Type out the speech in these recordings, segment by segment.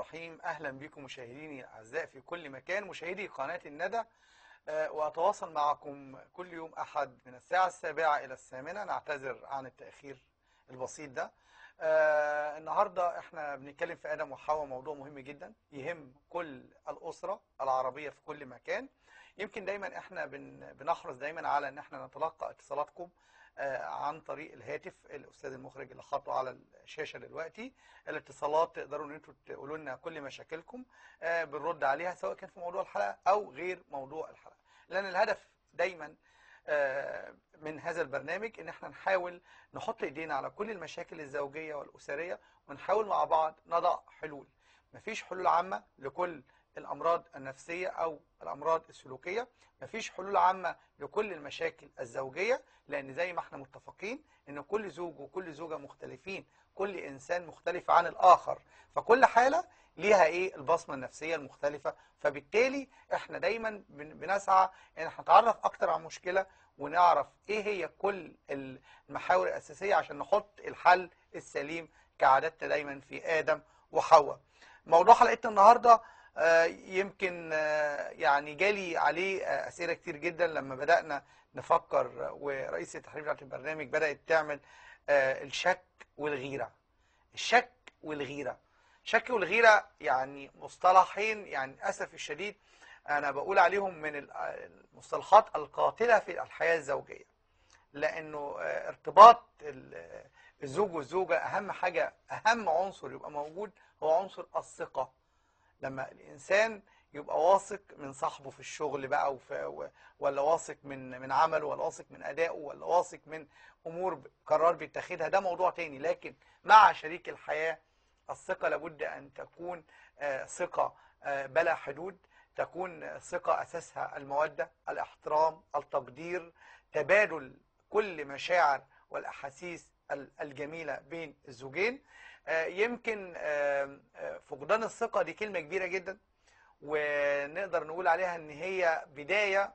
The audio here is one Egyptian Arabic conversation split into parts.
الرحيم أهلا بكم مشاهديني الأعزاء في كل مكان مشاهدي قناة الندى آه، وأتواصل معكم كل يوم أحد من الساعة السابعة إلى الثامنة نعتذر عن التأخير البسيط ده آه، النهاردة احنا بنتكلم في آدم وحواء موضوع مهم جدا يهم كل الأسرة العربية في كل مكان يمكن دايما احنا بن- بنحرص دايما على ان احنا نتلقى اتصالاتكم آه، عن طريق الهاتف الاستاذ المخرج اللي حاطه على الشاشه دلوقتي الاتصالات تقدروا ان انتوا تقولوا لنا كل مشاكلكم آه، بنرد عليها سواء كان في موضوع الحلقه او غير موضوع الحلقه لان الهدف دايما آه، من هذا البرنامج ان احنا نحاول نحط ايدينا على كل المشاكل الزوجيه والاسريه ونحاول مع بعض نضع حلول مفيش حلول عامه لكل الامراض النفسيه او الامراض السلوكيه مفيش حلول عامه لكل المشاكل الزوجيه لان زي ما احنا متفقين ان كل زوج وكل زوجه مختلفين كل انسان مختلف عن الاخر فكل حاله ليها ايه البصمه النفسيه المختلفه فبالتالي احنا دايما بن- بنسعى ان احنا نتعرف اكتر عن مشكله ونعرف ايه هي كل المحاور الاساسيه عشان نحط الحل السليم كعادتنا دايما في ادم وحواء موضوع حلقتنا النهارده آه، يمكن آه، يعني جالي عليه آه، اسئله كتير جدا لما بدانا نفكر ورئيس التحرير بتاعت البرنامج بدات تعمل آه، الشك والغيره الشك والغيره الشك والغيره يعني مصطلحين يعني للاسف الشديد انا بقول عليهم من ال- المصطلحات القاتله في الحياه الزوجيه لانه آه، ارتباط ال- الزوج والزوجه اهم حاجه اهم عنصر يبقى موجود هو عنصر الثقه لما الانسان يبقى واثق من صاحبه في الشغل بقى وفي و- ولا واثق من من عمله ولا واثق من ادائه ولا واثق من امور ب- قرار بيتخذها ده موضوع تاني لكن مع شريك الحياه الثقه لابد ان تكون آه، ثقه آه، بلا حدود تكون آه، ثقه اساسها الموده الاحترام التقدير تبادل كل مشاعر والاحاسيس ال- الجميله بين الزوجين آه، يمكن آه، آه، فقدان الثقه دي كلمه كبيره جدا ونقدر نقول عليها ان هي بدايه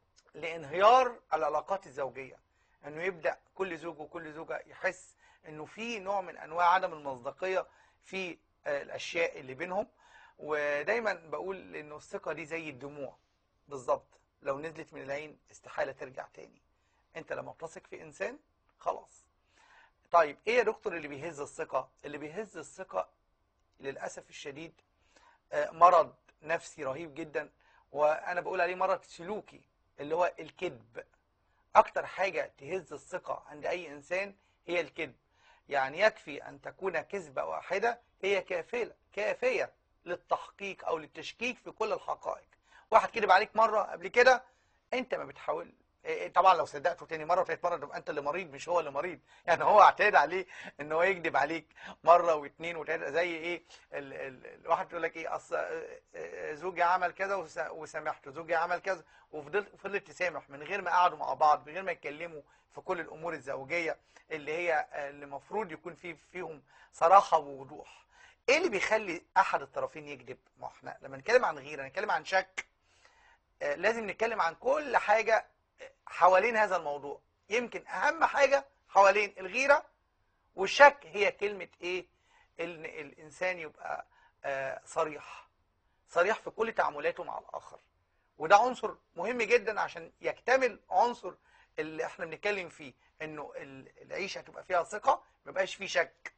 لانهيار العلاقات الزوجيه انه يبدا كل زوج وكل زوجه يحس انه في نوع من انواع عدم المصداقيه في آه، الاشياء اللي بينهم ودايما بقول انه الثقه دي زي الدموع بالظبط لو نزلت من العين استحاله ترجع تاني انت لما بتثق في انسان خلاص طيب ايه يا دكتور اللي بيهز الثقه اللي بيهز الثقه للاسف الشديد آه، مرض نفسي رهيب جدا وانا بقول عليه مرض سلوكي اللي هو الكذب اكتر حاجة تهز الثقة عند اي انسان هي الكذب يعني يكفي ان تكون كذبة واحدة هي كافية كافية للتحقيق او للتشكيك في كل الحقائق واحد كذب عليك مرة قبل كده انت ما بتحاول إيه، طبعا لو صدقته تاني مره وتالت مره تبقى انت اللي مريض مش هو اللي مريض يعني هو اعتاد عليه ان هو يكذب عليك مره واثنين وثلاثه زي ايه ال ال الواحد يقول لك ايه اصل آه، آه، زوجي عمل كذا وس- وسامحته زوجي عمل كذا وفضلت فضلت تسامح من غير ما قعدوا مع بعض من غير ما يتكلموا في كل الامور الزوجيه اللي هي آه، اللي المفروض يكون في فيهم صراحه ووضوح ايه اللي بيخلي احد الطرفين يكذب ما احنا لما نتكلم عن غيره نتكلم عن شك آه، لازم نتكلم عن كل حاجه حوالين هذا الموضوع يمكن اهم حاجه حوالين الغيره والشك هي كلمه ايه ان الانسان يبقى آه، صريح صريح في كل تعاملاته مع الاخر وده عنصر مهم جدا عشان يكتمل عنصر اللي احنا بنتكلم فيه انه ال- العيشه تبقى فيها ثقه ما يبقاش فيه شك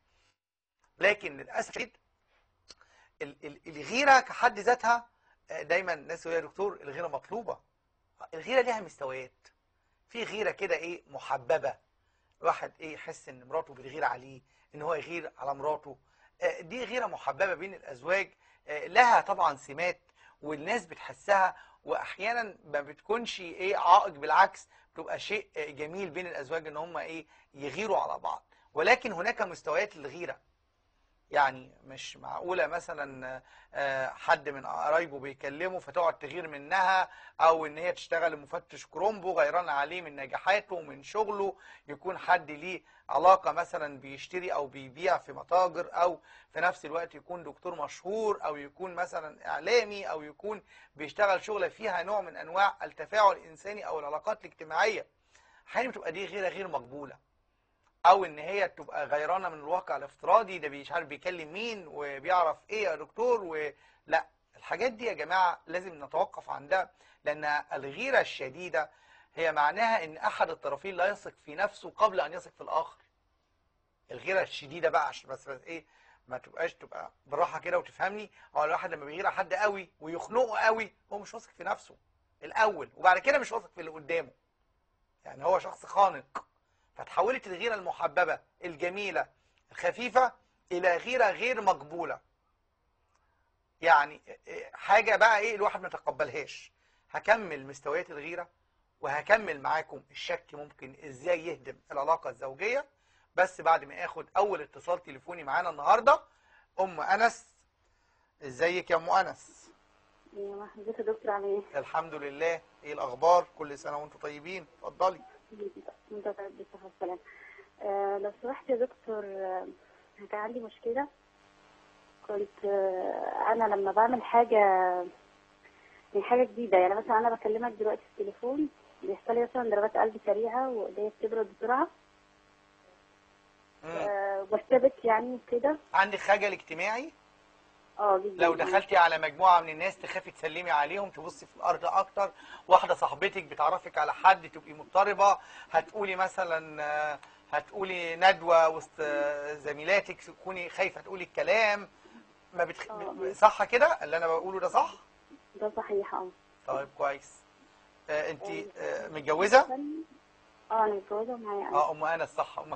لكن للاسف الشديد ال- ال- الغيره كحد ذاتها آه، دايما الناس يقولوا يا دكتور الغيره مطلوبه الغيره ليها مستويات في غيره كده ايه محببه واحد ايه يحس ان مراته بتغير عليه ان هو يغير على مراته آه، دي غيره محببه بين الازواج آه، لها طبعا سمات والناس بتحسها واحيانا ما بتكونش ايه عائق بالعكس بتبقى شيء آه، جميل بين الازواج ان هم ايه يغيروا على بعض ولكن هناك مستويات للغيره يعني مش معقولة مثلا آه، حد من قرايبه بيكلمه فتقعد تغير منها او ان هي تشتغل مفتش كرومبو غيران عليه من نجاحاته ومن شغله يكون حد ليه علاقة مثلا بيشتري او بيبيع في متاجر او في نفس الوقت يكون دكتور مشهور او يكون مثلا اعلامي او يكون بيشتغل شغلة فيها نوع من انواع التفاعل الانساني او العلاقات الاجتماعية احيانا بتبقى دي غيرة غير مقبولة او ان هي تبقى غيرانه من الواقع الافتراضي ده مش عارف بيكلم مين وبيعرف ايه يا دكتور ولا الحاجات دي يا جماعه لازم نتوقف عندها لان الغيره الشديده هي معناها ان احد الطرفين لا يثق في نفسه قبل ان يثق في الاخر الغيره الشديده بقى عشان بس, بس ايه ما تبقاش تبقى بالراحه كده وتفهمني هو الواحد لما بيغير على حد قوي ويخنقه قوي هو مش واثق في نفسه الاول وبعد كده مش واثق في اللي قدامه يعني هو شخص خانق فتحولت الغيره المحببه الجميله الخفيفه الى غيره غير مقبوله يعني حاجه بقى ايه الواحد ما يتقبلهاش هكمل مستويات الغيره وهكمل معاكم الشك ممكن ازاي يهدم العلاقه الزوجيه بس بعد ما اخد اول اتصال تليفوني معانا النهارده ام انس ازيك يا ام انس ايوه ازيك يا دكتور عامل ايه؟ الحمد لله ايه الاخبار كل سنه وانتم طيبين اتفضلي انت طيب بالصحة والسلامة آه لو سمحت يا دكتور آه كان عندي مشكلة كنت آه انا لما بعمل حاجة يعني حاجة جديدة يعني مثلا انا بكلمك دلوقتي في التليفون بيحصل لي مثلا ضربات قلب سريعة وايديا بتبرد بسرعة مم. آه برتبك يعني كده عندك خجل اجتماعي اه جدا لو دخلتي على مجموعه من الناس تخافي تسلمي عليهم تبصي في الارض اكتر واحده صاحبتك بتعرفك على حد تبقي مضطربه هتقولي مثلا آه، هتقولي ندوه وسط آه، زميلاتك تكوني خايفه تقولي الكلام ما بتخ... آه. صح كده اللي انا بقوله ده صح ده صحيح اه طيب كويس آه انت آه متجوزه اه انا متجوزة ومعايا انا اه ام انس صح ام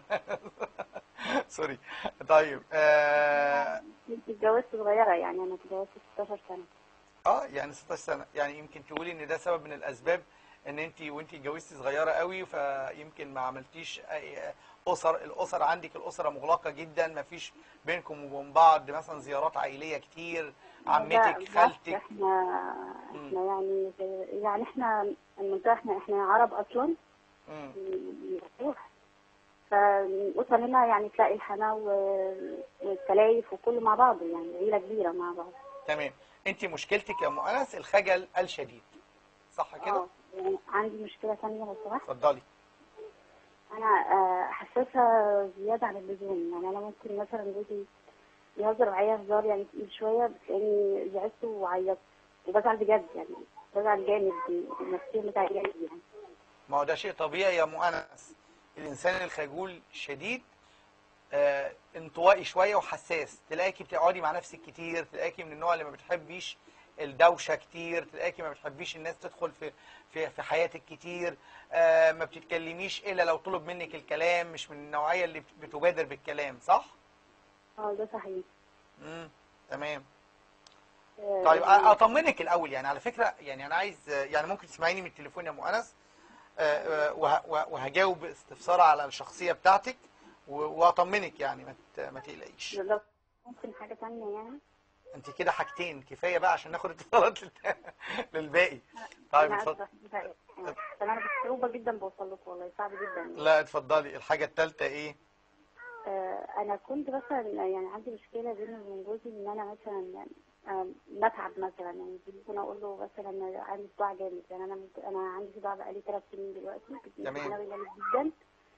سوري طيب اه كنت اتجوزت صغيرة يعني انا اتجوزت 16 سنة اه يعني 16 سنه يعني يمكن تقولي ان ده سبب من الاسباب ان انت وانت اتجوزتي صغيره قوي فيمكن ما عملتيش أي اسر الاسر عندك الاسره مغلقه جدا ما فيش بينكم وبين بعض مثلا زيارات عائليه كتير لا، عمتك بالعكس، خالتك احنا احنا يعني زي- يعني احنا المنطقة احنا احنا عرب اصلا مم. مفتوح فالأسرة هنا يعني تلاقي الحنا و- والسلايف وكله مع بعض يعني عيلة كبيرة مع بعض تمام انت مشكلتك يا ام انس الخجل الشديد صح كده اه يعني عندي مشكلة تانية لو سمحت اتفضلي أنا آه، حساسة زيادة عن اللزوم يعني أنا ممكن مثلا جوزي يهزر معايا هزار يعني تقيل شوية بتلاقيني زعلت وعيطت وبزعل بجد يعني بزعل جامد النفسية بتاعي جامد يعني ما هو ده شيء طبيعي يا ام انس الانسان الخجول الشديد آه انطوائي شويه وحساس تلاقيكي بتقعدي مع نفسك كتير تلاقيكي من النوع اللي ما بتحبيش الدوشه كتير تلاقيكي ما بتحبيش الناس تدخل في في في حياتك كتير آه ما بتتكلميش الا لو طلب منك الكلام مش من النوعيه اللي بت- بتبادر بالكلام صح اه ده صحيح امم تمام آه، طيب يعني- أ- اطمنك الاول يعني على فكره يعني انا عايز يعني ممكن تسمعيني من التليفون يا ام انس آه، آه، وه- وه- وهجاوب استفسار على الشخصيه بتاعتك و- واطمنك يعني ما ت- ما تقلقيش لو ممكن حاجة تانية يعني انت كده حاجتين كفايه بقى عشان ناخد اتصالات لل- للباقي طيب أنا اتفضل آسفة بتاعي. آه، عشان أنا بصعوبة جدا بوصل لكم والله صعب جدا لا اتفضلي الحاجه الثالثه ايه آه، انا كنت مثلا يعني عندي مشكله بيني وبين جوزي ان انا مثلا آه، بتعب مثلا يعني ممكن اقول له مثلا أنا عندي صداع جامد يعني انا ممكن انا عندي صداع بقالي ثلاث سنين دلوقتي كنت تمام. متعبه جامد جدا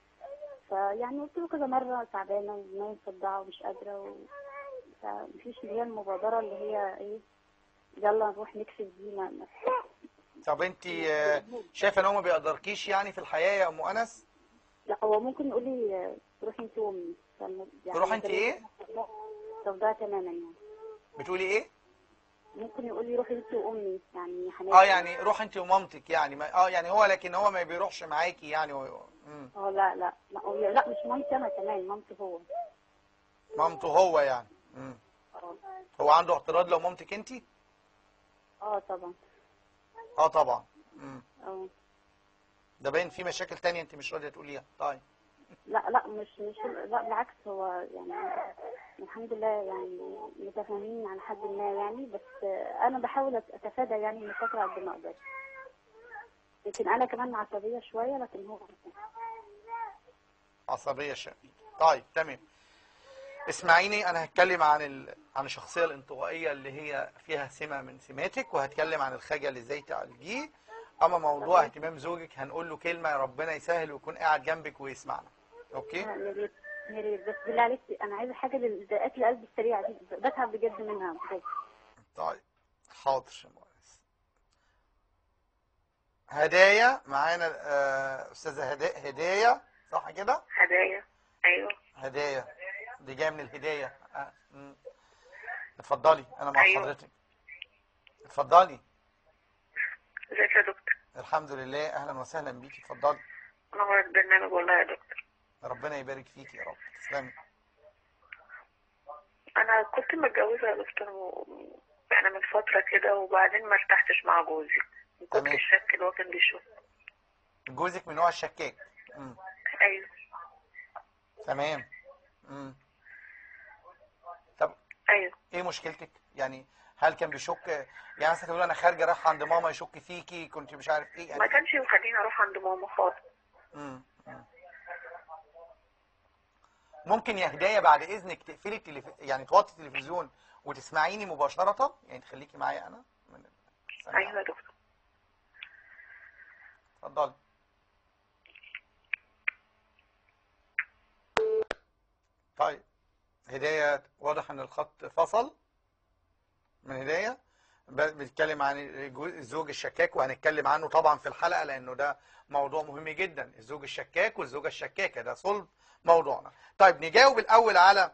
فيعني قلت له كذا مره تعبانه ونايم مصدعه ومش قادره و... فمفيش اللي هي المبادره اللي هي ايه يلا نروح نكشف دي ما- ما- طب انت آه، شايفه ان هو ما بيقدركيش يعني في الحياه يا ام انس لا هو ممكن يقول لي آه، روحي انت وامي فالم- يعني تروحي انت ايه؟ صداع تماما يعني بتقولي ايه ممكن يقول لي روحي انت وامي يعني حنان اه يعني روح انت ومامتك يعني ما اه يعني هو لكن هو ما بيروحش معاكي يعني هو- مم. اه لا لا لا هو- لا مش مامتي انا كمان مامتي هو مامته هو يعني مم. اه هو عنده اعتراض لو مامتك انت اه طبعا اه طبعا مم. اه ده باين في مشاكل تانية انت مش راضيه تقوليها طيب لا لا مش مش لا بالعكس هو يعني الحمد لله يعني متفاهمين على حد ما يعني بس انا بحاول اتفادى يعني المشاكل على قد ما اقدر لكن انا كمان عصبيه شويه لكن هو عصبيه شديده طيب تمام اسمعيني انا هتكلم عن ال... عن الشخصيه الانطوائيه اللي هي فيها سمه من سماتك وهتكلم عن الخجل ازاي تعالجيه اما موضوع اهتمام زوجك هنقول له كلمه ربنا يسهل ويكون قاعد جنبك ويسمعنا اوكي يا ريت يا ريت بس بالله عليك انا عايزه حاجه لدقات القلب السريعه دي بتعب بجد منها بجد طيب حاضر يا مؤنس هدايا معانا آه، استاذه هدا- هدايا صح كده هدايا ايوه هدايا دي جايه من الهدايه آه، مم. اتفضلي انا مع أيوة. حضرتك اتفضلي ازيك يا دكتور الحمد لله اهلا وسهلا بيكي اتفضلي نور البرنامج والله يا دكتور ربنا يبارك فيكي يا رب تسلمي انا كنت متجوزه يا دكتور و... يعني من فتره كده وبعدين ما ارتحتش مع جوزي من كتر تمام. الشك اللي هو كان بيشوف جوزك من نوع الشكاك مم. ايوه تمام مم. طب ايوه ايه مشكلتك يعني هل كان بيشك يعني مثلا تقول انا خارجه رايحه عند ماما يشك فيكي كنت مش عارف ايه ما يعني كانش يخليني اروح عند ماما خالص مم. مم. ممكن يا هدايه بعد اذنك تقفلي التلف... يعني توطي التلفزيون وتسمعيني مباشره يعني تخليكي معايا انا من ثانية ايوه يا دكتور اتفضلي طيب هداية واضح ان الخط فصل من هداية ب- بنتكلم عن الجو- الزوج الشكاك وهنتكلم عنه طبعا في الحلقة لانه ده موضوع مهم جدا الزوج الشكاك والزوجة الشكاكة ده صلب موضوعنا طيب نجاوب الاول على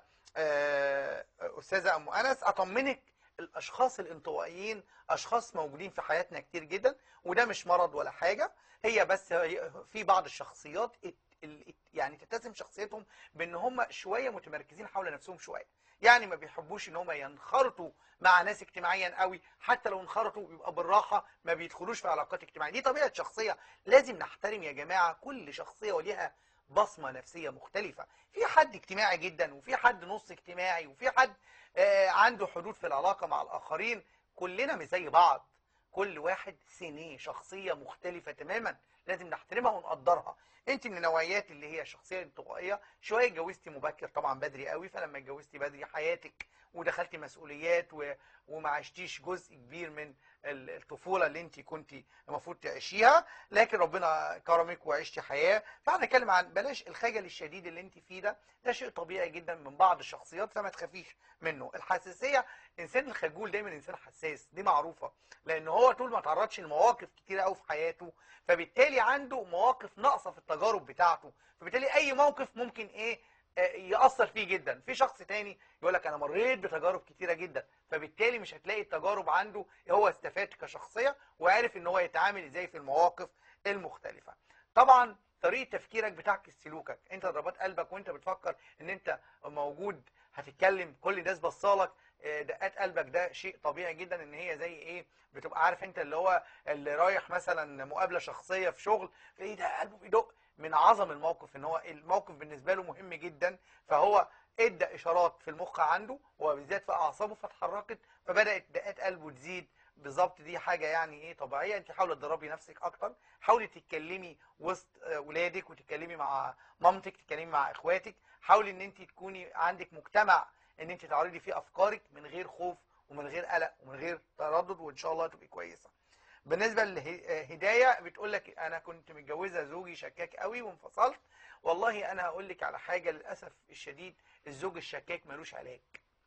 آه، استاذة ام انس اطمنك الاشخاص الانطوائيين اشخاص موجودين في حياتنا كتير جدا وده مش مرض ولا حاجة هي بس هي- في بعض الشخصيات ات- ال- ات- يعني تتسم شخصيتهم بان هم شويه متمركزين حول نفسهم شويه يعني ما بيحبوش ان هم ينخرطوا مع ناس اجتماعيا قوي حتى لو انخرطوا بيبقى بالراحه ما بيدخلوش في علاقات اجتماعيه دي طبيعه شخصيه لازم نحترم يا جماعه كل شخصيه وليها بصمه نفسيه مختلفه في حد اجتماعي جدا وفي حد نص اجتماعي وفي حد آه، عنده حدود في العلاقه مع الاخرين كلنا مش زي بعض كل واحد سينيه شخصيه مختلفه تماما لازم نحترمها ونقدرها انت من النوعيات اللي هي شخصيه انطوائيه شويه اتجوزتي مبكر طبعا بدري قوي فلما اتجوزتي بدري حياتك ودخلتي مسؤوليات و... وما عشتيش جزء كبير من ال- الطفوله اللي انت كنت المفروض تعيشيها لكن ربنا كرمك وعشتي حياه فهنتكلم عن بلاش الخجل الشديد اللي انت فيه ده ده شيء طبيعي جدا من بعض الشخصيات فما تخافيش منه الحساسيه الانسان الخجول دايما انسان حساس دي معروفه لان هو طول ما تعرضش لمواقف كتيره قوي في حياته فبالتالي عنده مواقف ناقصه في التجارب بتاعته فبالتالي اي موقف ممكن ايه آه، يأثر فيه جدا في شخص تاني يقول لك انا مريت بتجارب كتيره جدا فبالتالي مش هتلاقي التجارب عنده هو استفاد كشخصيه وعارف ان هو يتعامل ازاي في المواقف المختلفه طبعا طريقه تفكيرك بتعكس سلوكك انت ضربات قلبك وانت بتفكر ان انت موجود هتتكلم كل الناس بصالك آه، دقات قلبك ده شيء طبيعي جدا ان هي زي ايه بتبقى عارف انت اللي هو اللي رايح مثلا مقابله شخصيه في شغل فايه ده قلبه بيدق من عظم الموقف ان هو الموقف بالنسبه له مهم جدا فهو ادى اشارات في المخ عنده وبالذات في اعصابه فاتحركت فبدات دقات قلبه تزيد بالظبط دي حاجه يعني ايه طبيعيه انت حاولي تدربي نفسك اكتر حاولي تتكلمي وسط آه، ولادك وتتكلمي مع مامتك تتكلمي مع اخواتك حاولي ان انت تكوني عندك مجتمع ان انت تعرضي فيه افكارك من غير خوف ومن غير قلق ومن غير تردد وان شاء الله تبقي كويسه بالنسبه لهدايه بتقول لك انا كنت متجوزه زوجي شكاك قوي وانفصلت والله انا هقول لك على حاجه للاسف الشديد الزوج الشكاك ملوش علاج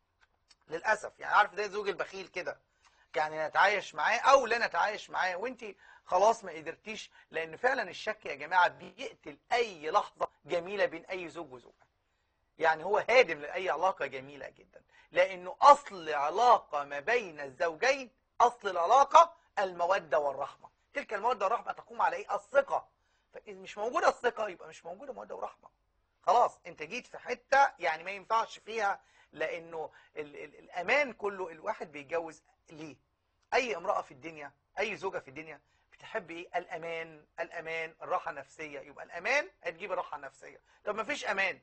للاسف يعني عارف زي الزوج البخيل كده يعني نتعايش معاه او لا نتعايش معاه وانت خلاص ما قدرتيش لان فعلا الشك يا جماعه بيقتل اي لحظه جميله بين اي زوج وزوجه يعني هو هادم لاي علاقه جميله جدا لانه اصل علاقه ما بين الزوجين اصل العلاقه الموده والرحمه تلك الموده والرحمه تقوم على ايه الثقه فاذا مش موجوده الثقه يبقى مش موجوده موده ورحمه خلاص انت جيت في حته يعني ما ينفعش فيها لانه ال ال الامان كله الواحد بيتجوز ليه اي امراه في الدنيا اي زوجه في الدنيا بتحب ايه الامان الامان الراحه النفسيه يبقى الامان هتجيب الراحه النفسيه طب ما فيش امان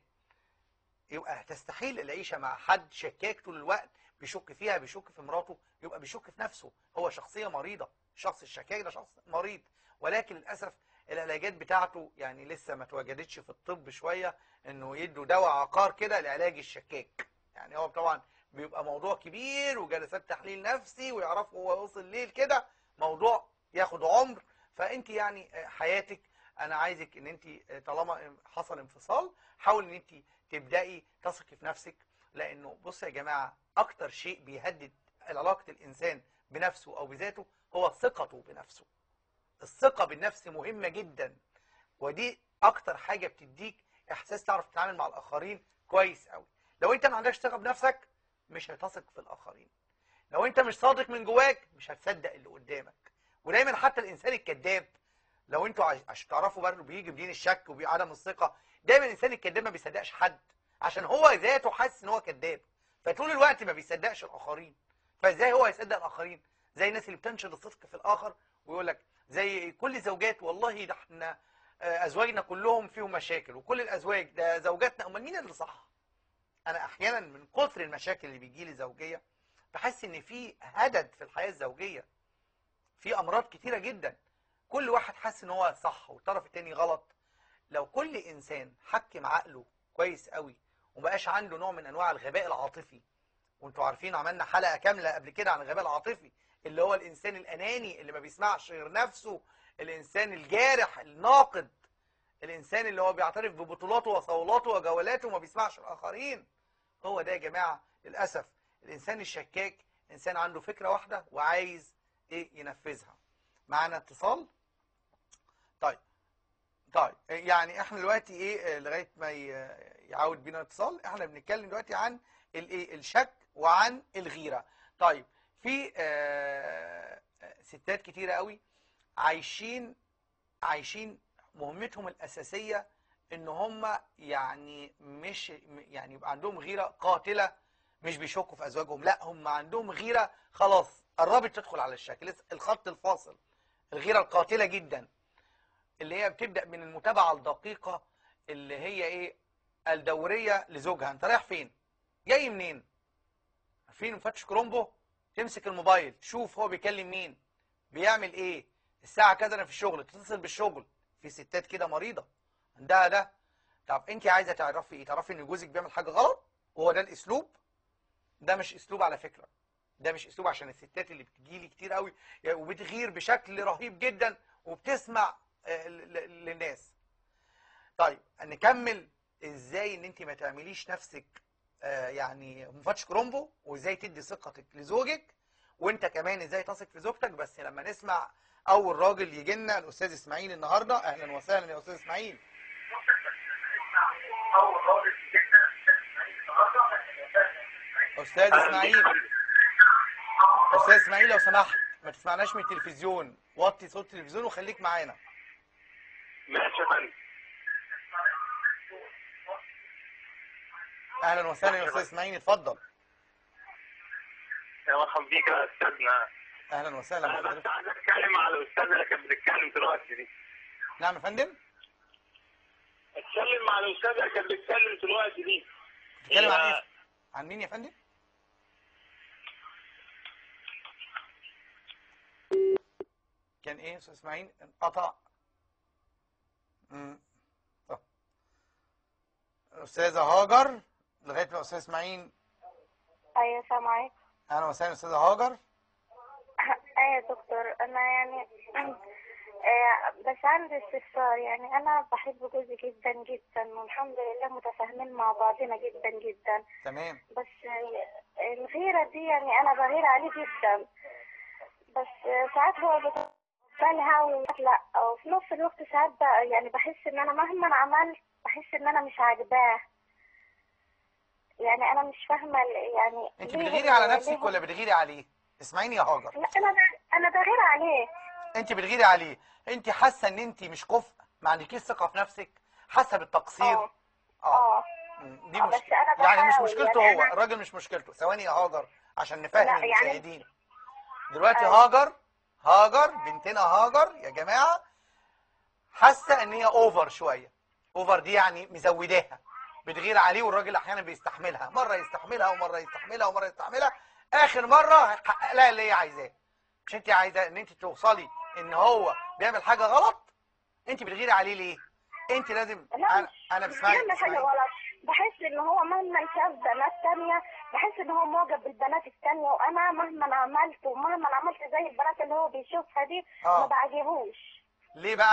يبقى تستحيل العيشه مع حد شكاك طول الوقت بيشك فيها بيشك في مراته يبقى بيشك في نفسه هو شخصيه مريضه الشخص الشكاك ده شخص مريض ولكن للاسف العلاجات بتاعته يعني لسه ما اتوجدتش في الطب شويه انه يدوا دواء عقار كده لعلاج الشكاك يعني هو طبعا بيبقى موضوع كبير وجلسات تحليل نفسي ويعرفوا هو وصل ليه كده موضوع ياخد عمر فانت يعني حياتك انا عايزك ان انت طالما حصل انفصال حاول ان انت تبداي تثقي في نفسك لانه بص يا جماعه اكتر شيء بيهدد علاقه الانسان بنفسه او بذاته هو ثقته بنفسه الثقه بالنفس مهمه جدا ودي اكتر حاجه بتديك احساس تعرف تتعامل مع الاخرين كويس قوي لو انت ما عندكش ثقه بنفسك مش هتثق في الاخرين لو انت مش صادق من جواك مش هتصدق اللي قدامك ودايما حتى الانسان الكذاب لو انتوا عش- عشان تعرفوا برضه بيجي بدين الشك وعدم الثقه دايما الانسان الكذاب ما بيصدقش حد عشان هو ذاته حاسس ان هو كذاب فطول الوقت ما بيصدقش الاخرين فازاي هو هيصدق الاخرين زي الناس اللي بتنشر الصدق في الاخر ويقول لك زي كل زوجات والله ده احنا آه، ازواجنا كلهم فيهم مشاكل وكل الازواج ده زوجاتنا امال مين اللي صح انا احيانا من كثر المشاكل اللي بيجي لي زوجيه بحس ان في هدد في الحياه الزوجيه في امراض كتيره جدا كل واحد حاسس ان هو صح والطرف التاني غلط لو كل انسان حكم عقله كويس قوي ومبقاش عنده نوع من انواع الغباء العاطفي وانتوا عارفين عملنا حلقه كامله قبل كده عن الغباء العاطفي اللي هو الانسان الاناني اللي ما بيسمعش غير نفسه الانسان الجارح الناقد الانسان اللي هو بيعترف ببطولاته وصولاته وجولاته وما بيسمعش الاخرين هو ده يا جماعه للاسف الانسان الشكاك انسان عنده فكره واحده وعايز ايه ينفذها معانا اتصال طيب طيب يعني احنا دلوقتي ايه آه، لغايه ما ي- يعود بينا اتصال احنا بنتكلم دلوقتي عن الايه الشك وعن الغيره طيب في آه، آه، ستات كتيره قوي عايشين عايشين مهمتهم الاساسيه ان هم يعني مش يعني يبقى عندهم غيره قاتله مش بيشكوا في ازواجهم لا هم عندهم غيره خلاص قربت تدخل على الشك لسه الخط الفاصل الغيره القاتله جدا اللي هي بتبدا من المتابعه الدقيقه اللي هي ايه الدوريه لزوجها انت رايح فين جاي منين عارفين مفتش كرومبو تمسك الموبايل تشوف هو بيكلم مين بيعمل ايه الساعه كذا انا في الشغل تتصل بالشغل في ستات كده مريضه عندها ده طب انت عايزه تعرفي ايه تعرفي ان جوزك بيعمل حاجه غلط وهو ده الاسلوب ده مش اسلوب على فكره ده مش اسلوب عشان الستات اللي بتجيلي كتير قوي وبتغير بشكل رهيب جدا وبتسمع آه، ل- ل- للناس طيب نكمل ازاي ان انت ما تعمليش نفسك آه، يعني مفتش كرومبو وازاي تدي ثقتك لزوجك وانت كمان ازاي تثق في زوجتك بس لما نسمع اول راجل يجي لنا الاستاذ اسماعيل النهارده اهلا وسهلا يا استاذ اسماعيل استاذ اسماعيل استاذ اسماعيل لو سمحت ما تسمعناش من التلفزيون وطي صوت التلفزيون وخليك معانا ماشي يا فندم اهلا وسهلا يا استاذ اسماعيل اتفضل يا مرحبا بيك يا استاذنا اهلا وسهلا انا بس بحضرتك عايز اتكلم على الاستاذه اللي كانت بتتكلم دلوقتي دي نعم يا فندم اتكلم مع الاستاذه اللي كانت بتتكلم دلوقتي دي بتتكلم عن هي- ايه عن مين يا فندم كان ايه يا استاذ اسماعيل انقطع امم طب استاذه هاجر لغايه ما استاذ اسماعيل ايوه سامع عليك اهلا وسهلا استاذه هاجر ايوه يا دكتور انا يعني آه، بس عندي استفسار يعني انا بحب جوزي جدا جدا والحمد لله متفاهمين مع بعضنا جدا جدا تمام بس آه، الغيرة دي يعني انا بغير عليه جدا بس آه، ساعات هو بتقبلها وساعات لا وفي نفس الوقت ساعات بقى يعني بحس ان انا مهما عملت بحس ان انا مش عاجباه يعني انا مش فاهمه ال- يعني انت ليه بتغيري هو- على ليه نفسك هو- ولا بتغيري عليه اسمعيني يا هاجر لا انا ب- انا بغير عليه انت بتغيري عليه انت حاسه ان انت مش كفء ما عندكيش ثقه في نفسك حاسه بالتقصير اه اه اه مم، دي آه، بس مشكله أنا يعني مش بحاول، مشكلته يعني هو أنا- الراجل مش مشكلته ثواني يا هاجر عشان نفهم لا، يعني- المشاهدين دلوقتي أيوة. هاجر هاجر بنتنا هاجر يا جماعه حاسه ان هي اوفر شويه اوفر دي يعني مزوداها بتغير عليه والراجل احيانا بيستحملها مره يستحملها ومره يستحملها ومره يستحملها اخر مره هيحقق لها اللي هي عايزاه مش انت عايزه ان انت توصلي ان هو بيعمل حاجه غلط انت بتغيري عليه ليه انت لازم لا انا مش انا مش بسمعك بيعمل حاجه بسمعك. غلط بحس ان هو مهما شاف بنات تانية بحس ان هو معجب بالبنات التانية وانا مهما عملت ومهما عملت زي البنات اللي هو بيشوفها دي آه. ما بعجبوش ليه بقى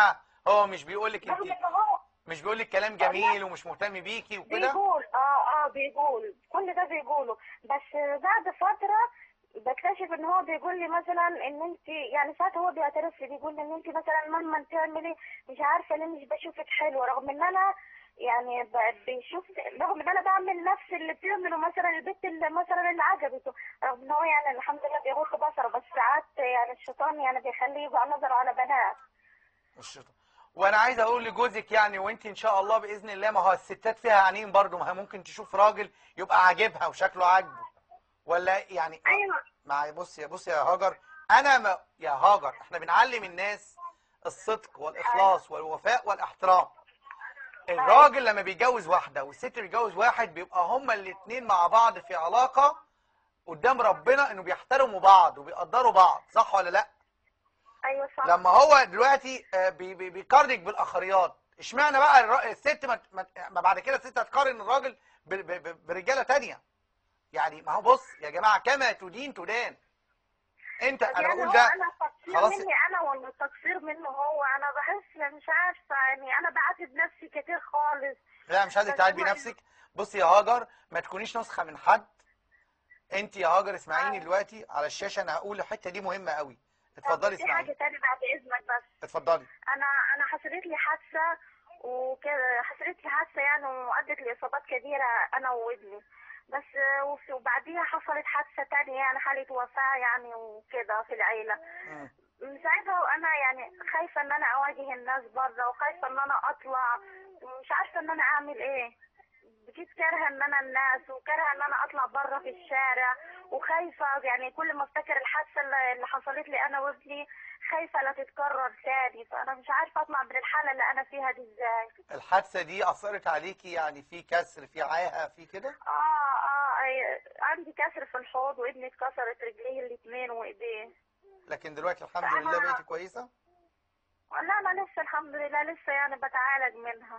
هو مش بيقول لك رغم انت ان هو مش بيقول لك كلام جميل ومش مهتم بيكي وكده بيقول اه اه بيقول كل ده بيقوله بس بعد فترة بكتشف ان هو بيقول لي مثلا ان انت يعني ساعات هو بيعترف لي بيقول لي ان انت مثلا مهما تعملي مش عارفه ليه مش بشوفك حلوه رغم ان انا يعني ب- بيشوف رغم ان انا بعمل نفس اللي بتعمله مثلا البنت اللي مثلا اللي عجبته رغم ان هو يعني الحمد لله بيغض بصره بس ساعات يعني الشيطان يعني بيخليه يبقى نظره على بنات الشيطان وانا عايز اقول لجوزك يعني وانت ان شاء الله باذن الله ما هو الستات فيها عينين برضو ما هي ممكن تشوف راجل يبقى عاجبها وشكله عاجبه ولا يعني ايوه مع بص يا بص يا هاجر انا ما يا هاجر احنا بنعلم الناس الصدق والاخلاص والوفاء والاحترام الراجل لما بيتجوز واحده والست بيتجوز واحد بيبقى هما الاثنين مع بعض في علاقه قدام ربنا انه بيحترموا بعض وبيقدروا بعض صح ولا لا ايوه صح لما هو دلوقتي آه، بي- بي- بيقارنك بالاخريات اشمعنى بقى الر- الست ما ما- ما بعد كده الست هتقارن الراجل ب- ب- ب- برجاله تانية يعني ما هو بص يا جماعه كما تدين تدان انت انا يعني بقول هو ده انا تقصير خلاص. مني انا ولا التقصير منه هو انا بحس مش عارفه يعني انا بعاتب نفسي كتير خالص لا مش عايزك بس تعاتبي هو- نفسك بصي يا هاجر ما تكونيش نسخه من حد انت يا هاجر اسمعيني آه. دلوقتي على الشاشه انا هقول الحته دي مهمه قوي اتفضلي طب في حاجه اسمعيني تانية بعد اذنك بس اتفضلي انا انا حصلت لي حادثه وكده حصلت لي حادثه يعني وادت لاصابات كبيره انا وابني بس وف- وبعديها حصلت حادثه تانية يعني حاله وفاه يعني وكده في العيله مم. من ساعتها وانا يعني خايفه ان انا اواجه الناس بره وخايفه ان انا اطلع ومش عارفه ان انا اعمل ايه بقيت كارهه ان انا الناس وكارهه ان انا اطلع بره في الشارع وخايفه يعني كل ما افتكر الحادثه اللي اللي حصلت لي انا وابني خايفه لا تتكرر تاني فانا مش عارفه اطلع من الحاله اللي انا فيها دي ازاي الحادثه دي اثرت عليكي يعني في كسر في عاهه في كده اه اه أي- عندي كسر في الحوض وابني اتكسرت رجليه الاتنين وايديه لكن دلوقتي الحمد لله بقيتي كويسه لا انا لسه الحمد لله لسه يعني بتعالج منها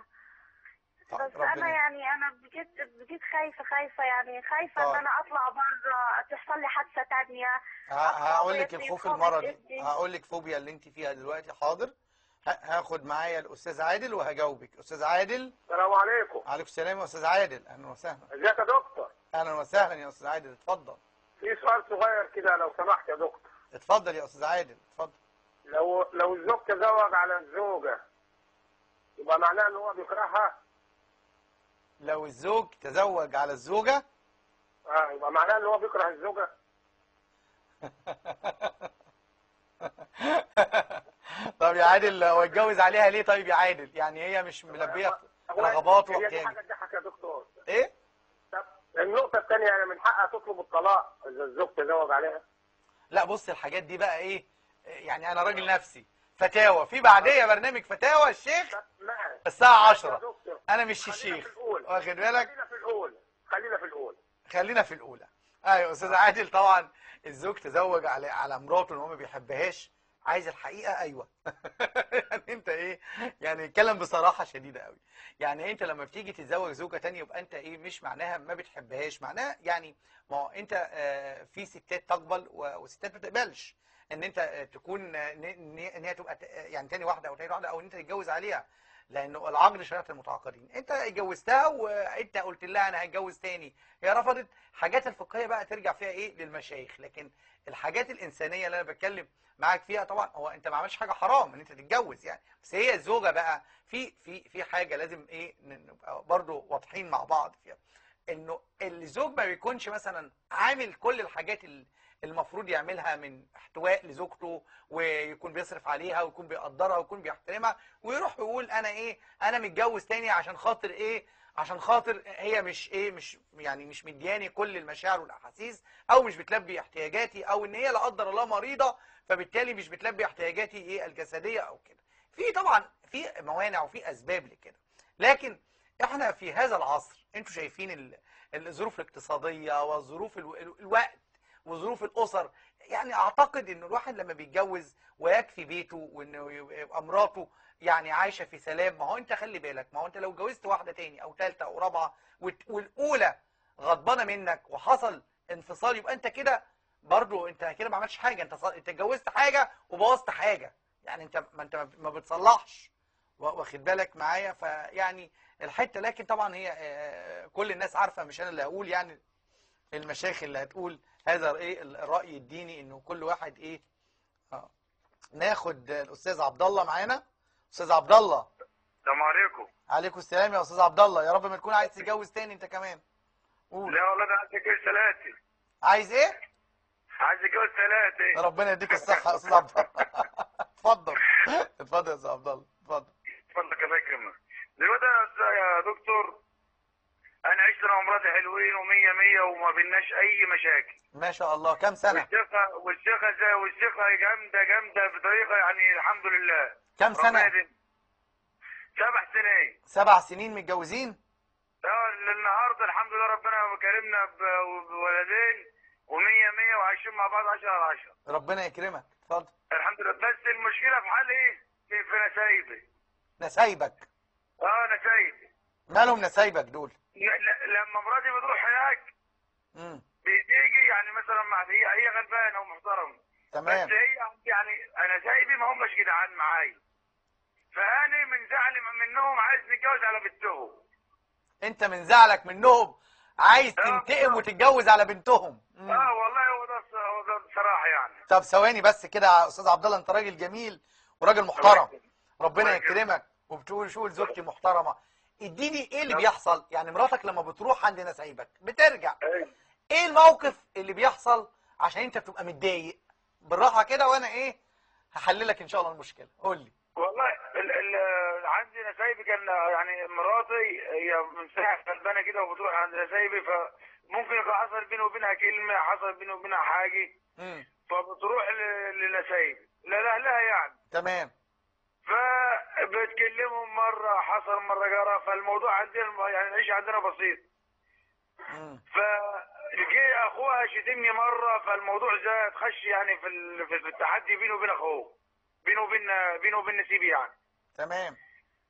طب بس انا ربنا يعني انا بجد بجد خايفه خايفه يعني خايفه طيب. ان انا اطلع بره تحصل لي حادثه تانية هقول لك أصابت الخوف إصابة المرضي ابني. هقول لك فوبيا اللي انت فيها دلوقتي حاضر ه- هاخد معايا الاستاذ عادل وهجاوبك استاذ عادل السلام عليكم عليكم السلام يا استاذ عادل اهلا وسهلا ازيك يا دكتور اهلا وسهلا يا استاذ عادل اتفضل في سؤال صغير كده لو سمحت يا دكتور اتفضل يا استاذ عادل اتفضل لو لو الزوج تزوج على الزوجة يبقى معناه ان هو بيكرهها لو الزوج تزوج على الزوجه اه يبقى معناه ان هو بيكره الزوجة طب يا عادل هو اتجوز عليها ليه طيب يا عادل يعني هي مش ملبيه رغباته هي دي واحتياجه حاجة تضحك يا دكتور ايه طب النقطة الثانية أنا من حقها تطلب الطلاق إذا الزوج تزوج عليها لا بص الحاجات دي بقى ايه يعني انا راجل نفسي فتاوى في بعديه برنامج فتاوى الشيخ طب ماشي الساعه يا 10 دكتور انا مش خلينا الشيخ في الأولى. واخد بالك خلينا في الأولى خلينا في الأولى خلينا في الاولى ايوه استاذ عادل طبعا الزوج تزوج على على مراته ان هو ما بيحبهاش عايز الحقيقه ايوه يعني انت ايه يعني اتكلم بصراحه شديده قوي يعني انت لما بتيجي تتزوج زوجه تانية يبقى انت ايه مش معناها ما بتحبهاش معناها يعني ما هو انت آه، في ستات تقبل و- وستات ما تقبلش ان انت آه، تكون آه، ن- ن- ان هي تبقى ت- آه، يعني تاني واحده او تاني واحده او ان انت تتجوز عليها لانه العقد شريعه المتعاقدين انت اتجوزتها وانت قلت لها انا هتجوز تاني هي رفضت حاجات الفقهيه بقى ترجع فيها ايه للمشايخ لكن الحاجات الانسانيه اللي انا بتكلم معاك فيها طبعا هو انت ما عملتش حاجه حرام ان انت تتجوز يعني بس هي الزوجه بقى في في في حاجه لازم ايه ن- نبقى برضو واضحين مع بعض فيها انه الزوج ما بيكونش مثلا عامل كل الحاجات ال- المفروض يعملها من احتواء لزوجته ويكون بيصرف عليها ويكون بيقدرها ويكون بيحترمها ويروح يقول انا ايه انا متجوز تاني عشان خاطر ايه عشان خاطر هي مش ايه مش يعني مش مدياني كل المشاعر والاحاسيس او مش بتلبي احتياجاتي او ان هي لا قدر الله مريضه فبالتالي مش بتلبي احتياجاتي ايه الجسديه او كده في طبعا في موانع وفي اسباب لكده لكن احنا في هذا العصر انتوا شايفين ال- الظروف الاقتصاديه وظروف الو- ال- الوقت وظروف الاسر يعني اعتقد ان الواحد لما بيتجوز ويكفي بيته وانه يبقى مراته يعني عايشه في سلام ما هو انت خلي بالك ما هو انت لو اتجوزت واحده تاني او ثالثه او رابعه وت- والاولى غضبانه منك وحصل انفصال يبقى انت كده برضو انت كده ما عملتش حاجه انت ص- انت اتجوزت حاجه وبوظت حاجه يعني انت ما انت ما بتصلحش وا- واخد بالك معايا فيعني الحته لكن طبعا هي آه، كل الناس عارفه مش انا اللي هقول يعني المشايخ اللي هتقول هذا ايه الراي الديني انه كل واحد ايه آه. ناخد الاستاذ عبد الله معانا استاذ عبد الله السلام عليكم عليكم السلام يا استاذ عبد الله يا رب ما تكون عايز تتجوز تاني انت كمان قول لا والله ده عايز اتجوز ثلاثة عايز ايه عايز اتجوز ثلاثة ربنا يديك الصحه يا استاذ عبد الله اتفضل اتفضل يا استاذ عبد الله اتفضل اتفضل الله يكرمك دلوقتي يا أستاذ- يا دكتور انا عشت انا ومراتي حلوين ومية مية وما بيناش اي مشاكل ما شاء الله كام سنه والثقة والثقة زي والثقة جامدة جامدة بطريقة يعني الحمد لله كام ربنا سنه يديم. سبع سنين سبع سنين متجوزين اه النهارده الحمد لله ربنا كرمنا ب- بولدين ومية مية وعايشين مع بعض عشرة على عشرة ربنا يكرمك اتفضل الحمد لله بس المشكلة في حال ايه؟ في في نسايبي نسايبك اه نسايبي مالهم نسايبك دول ل- ل- لما مراتي بتروح هناك امم بتيجي يعني مثلا مع هي هي غلبانه ومحترمه بس تمام هي يعني انا سايبي ما همش جدعان معايا فانا من زعلي منهم عايز نتجوز على بنتهم انت من زعلك منهم عايز آه. تنتقم وتتجوز على بنتهم مم. اه والله هو ده الص- هو ده الصراحه يعني طب ثواني بس كده يا استاذ عبد الله انت راجل جميل وراجل محترم ربنا الله يكرمك. يكرمك وبتقول شو زوجتي محترمه اديني ايه اللي بيحصل يعني مراتك لما بتروح عند نسايبك بترجع أيوة. ايه الموقف اللي بيحصل عشان انت بتبقى متضايق بالراحه كده وانا ايه هحللك ان شاء الله المشكله قول لي والله ال ال عندي نسايبي كان يعني مراتي هي من ساعه غلبانه كده وبتروح عند نسايبي فممكن يكون حصل بيني وبينها كلمه حصل بيني وبينها حاجه امم فبتروح ل- لنسايبي لا لاهلها يعني تمام فبتكلمهم مرة حصل مرة جرى فالموضوع عندنا يعني العيش عندنا بسيط امم فجي اخوها شتمني مرة فالموضوع زاد خش يعني في ال- في في التحدي بينه وبين اخوه بينه وبين بينه وبين نسيبي يعني تمام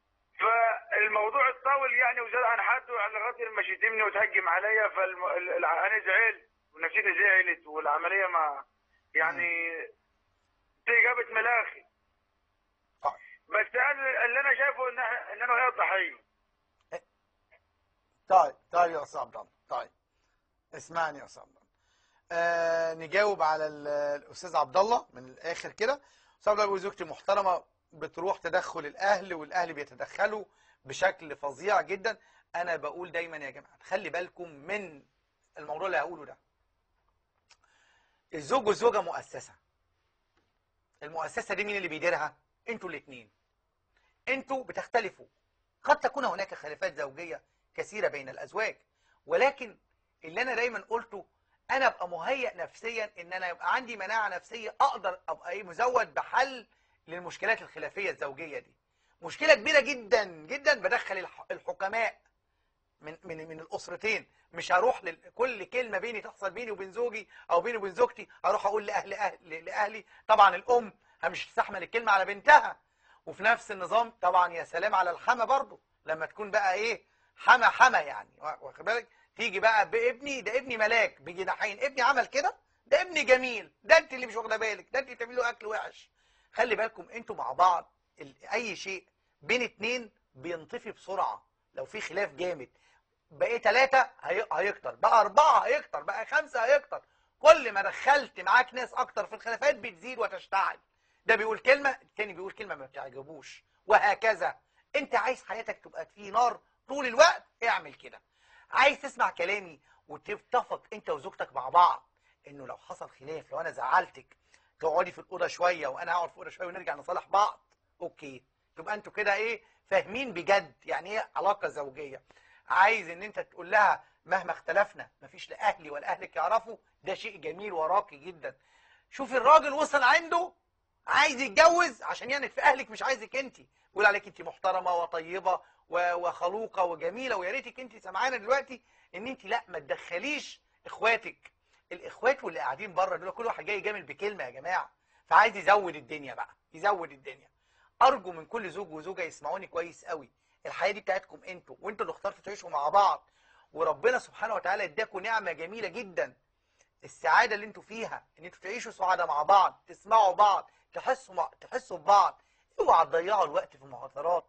فالموضوع اتطول يعني وزاد عن حد لغايه ما شتمني وتهجم عليا فانا زعلت ونفسيتي زعلت والعمليه ما يعني دي جابت ملاخي طيب. بس انا اللي انا شايفه ان إحنا- ان انا وهي الضحيه طيب طيب يا استاذ عبد الله طيب اسمعني يا استاذ عبد الله آه نجاوب على ال- الاستاذ عبد الله من الاخر كده استاذ عبد الله بيقول زوجتي محترمه بتروح تدخل الاهل والاهل بيتدخلوا بشكل فظيع جدا انا بقول دايما يا جماعه خلي بالكم من الموضوع اللي هقوله ده الزوج والزوجه مؤسسه المؤسسه دي مين اللي بيديرها انتوا الاثنين انتوا بتختلفوا قد تكون هناك خلافات زوجيه كثيره بين الازواج ولكن اللي انا دايما قلته انا ابقى مهيئ نفسيا ان انا يبقى عندي مناعه نفسيه اقدر ابقى ايه مزود بحل للمشكلات الخلافيه الزوجيه دي مشكله كبيره جدا جدا بدخل الح- الحكماء من من من الاسرتين مش هروح لكل كلمه بيني تحصل بيني وبين زوجي او بيني وبين زوجتي اروح اقول لاهل اهل لاهلي طبعا الام مش تستحمل الكلمه على بنتها وفي نفس النظام طبعا يا سلام على الحما برضو لما تكون بقى ايه حما حما يعني واخد بالك تيجي بقى بابني ده ابني ملاك بجناحين ابني عمل كده ده ابني جميل ده انت اللي مش واخده بالك ده انت بتعملي له اكل وحش خلي بالكم انتوا مع بعض ال- اي شيء بين اتنين بينطفي بسرعه لو في خلاف جامد بقى ثلاثة هي... هيكتر بقى أربعة هيكتر بقى خمسة هيكتر كل ما دخلت معاك ناس أكتر في الخلافات بتزيد وتشتعل ده بيقول كلمة التاني بيقول كلمة ما بتعجبوش وهكذا أنت عايز حياتك تبقى في نار طول الوقت اعمل كده عايز تسمع كلامي وتتفق أنت وزوجتك مع بعض إنه لو حصل خلاف لو أنا زعلتك تقعدي في الأوضة شوية وأنا هقعد في الأوضة شوية ونرجع نصالح بعض أوكي تبقى أنتوا كده إيه فاهمين بجد يعني إيه علاقة زوجية عايز ان انت تقول لها مهما اختلفنا مفيش لا اهلي ولا اهلك يعرفوا ده شيء جميل وراقي جدا شوف الراجل وصل عنده عايز يتجوز عشان يعني في اهلك مش عايزك انت بيقول عليك انت محترمه وطيبه و- وخلوقه وجميله ويا ريتك انت سامعانا دلوقتي ان انت لا ما تدخليش اخواتك الاخوات واللي قاعدين بره دول كل واحد جاي يجامل بكلمه يا جماعه فعايز يزود الدنيا بقى يزود الدنيا ارجو من كل زوج وزوجه يسمعوني كويس قوي الحياه دي بتاعتكم انتوا وانتوا اللي اخترتوا تعيشوا مع بعض وربنا سبحانه وتعالى اداكم نعمه جميله جدا السعاده اللي انتوا فيها ان انتوا تعيشوا سعاده مع بعض تسمعوا بعض تحسوا مع... تحسوا ببعض اوعى تضيعوا الوقت في المهاترات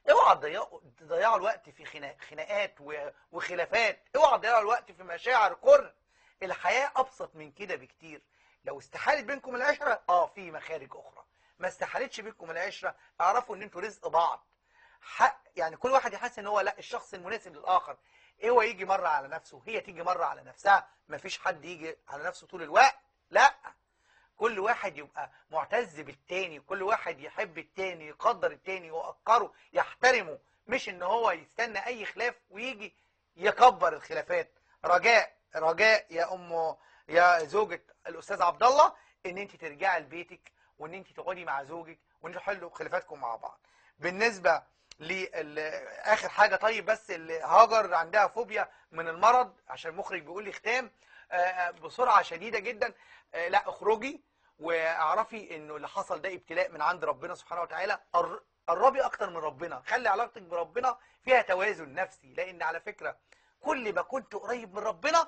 اوعى تضيعوا تضيعوا الوقت في خنا- خناقات و- وخلافات اوعى تضيعوا الوقت في مشاعر كره الحياه ابسط من كده بكتير لو استحالت بينكم العشره اه في مخارج اخرى ما استحالتش بينكم العشره اعرفوا ان انتوا رزق بعض حق يعني كل واحد يحس ان هو لا الشخص المناسب للاخر هو يجي مره على نفسه هي تيجي مره على نفسها مفيش حد يجي على نفسه طول الوقت لا كل واحد يبقى معتز بالتاني كل واحد يحب التاني يقدر التاني يوقره يحترمه مش ان هو يستنى اي خلاف ويجي يكبر الخلافات رجاء رجاء يا ام يا زوجة الاستاذ عبد الله ان انت ترجعي لبيتك وان انت تقعدي مع زوجك وان انتوا تحلوا خلافاتكم مع بعض بالنسبه لاخر حاجه طيب بس اللي هاجر عندها فوبيا من المرض عشان المخرج بيقول لي ختام آه، آه، بسرعه شديده جدا آه، لا اخرجي واعرفي انه اللي حصل ده ابتلاء من عند ربنا سبحانه وتعالى قر- قربي اكتر من ربنا خلي علاقتك بربنا فيها توازن نفسي لان على فكره كل ما كنت قريب من ربنا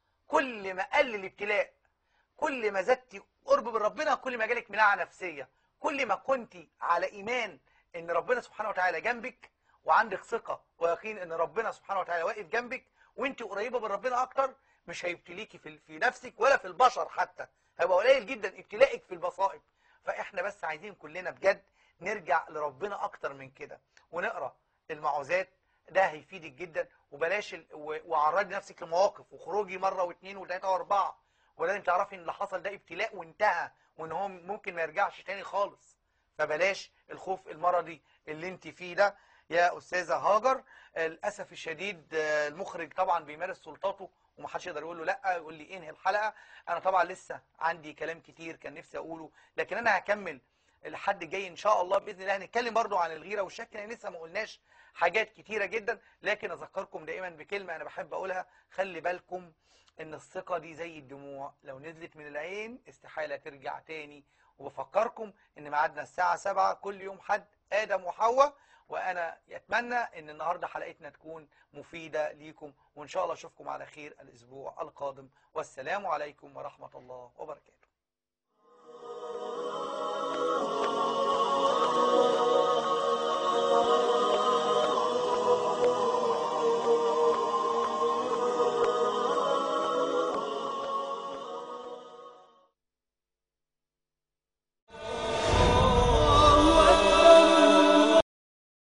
كل ما قل الابتلاء كل ما زدتي قرب من ربنا كل ما جالك مناعه نفسيه كل ما كنت على ايمان ان ربنا سبحانه وتعالى جنبك وعندك ثقه ويقين ان ربنا سبحانه وتعالى واقف جنبك وانت قريبه من ربنا اكتر مش هيبتليكي في في نفسك ولا في البشر حتى هيبقى قليل جدا ابتلائك في المصائب فاحنا بس عايزين كلنا بجد نرجع لربنا اكتر من كده ونقرا المعوذات ده هيفيدك جدا وبلاش ال... و... وعرضي نفسك لمواقف وخروجي مره واثنين وثلاثه واربعه ولازم تعرفي ان اللي حصل ده ابتلاء وانتهى وان هو ممكن ما يرجعش تاني خالص فبلاش الخوف المرضي اللي انت فيه ده يا استاذه هاجر للاسف الشديد آه، المخرج طبعا بيمارس سلطاته ومحدش يقدر يقول له لا يقول لي انهي الحلقه انا طبعا لسه عندي كلام كتير كان نفسي اقوله لكن انا هكمل الحد الجاي ان شاء الله باذن الله هنتكلم برضو عن الغيره والشك لان لسه ما قلناش حاجات كتيره جدا لكن اذكركم دائما بكلمه انا بحب اقولها خلي بالكم ان الثقه دي زي الدموع لو نزلت من العين استحاله ترجع تاني وبفكركم ان ميعادنا الساعه 7 كل يوم حد ادم وحواء وانا اتمنى ان النهارده حلقتنا تكون مفيده ليكم وان شاء الله اشوفكم على خير الاسبوع القادم والسلام عليكم ورحمه الله وبركاته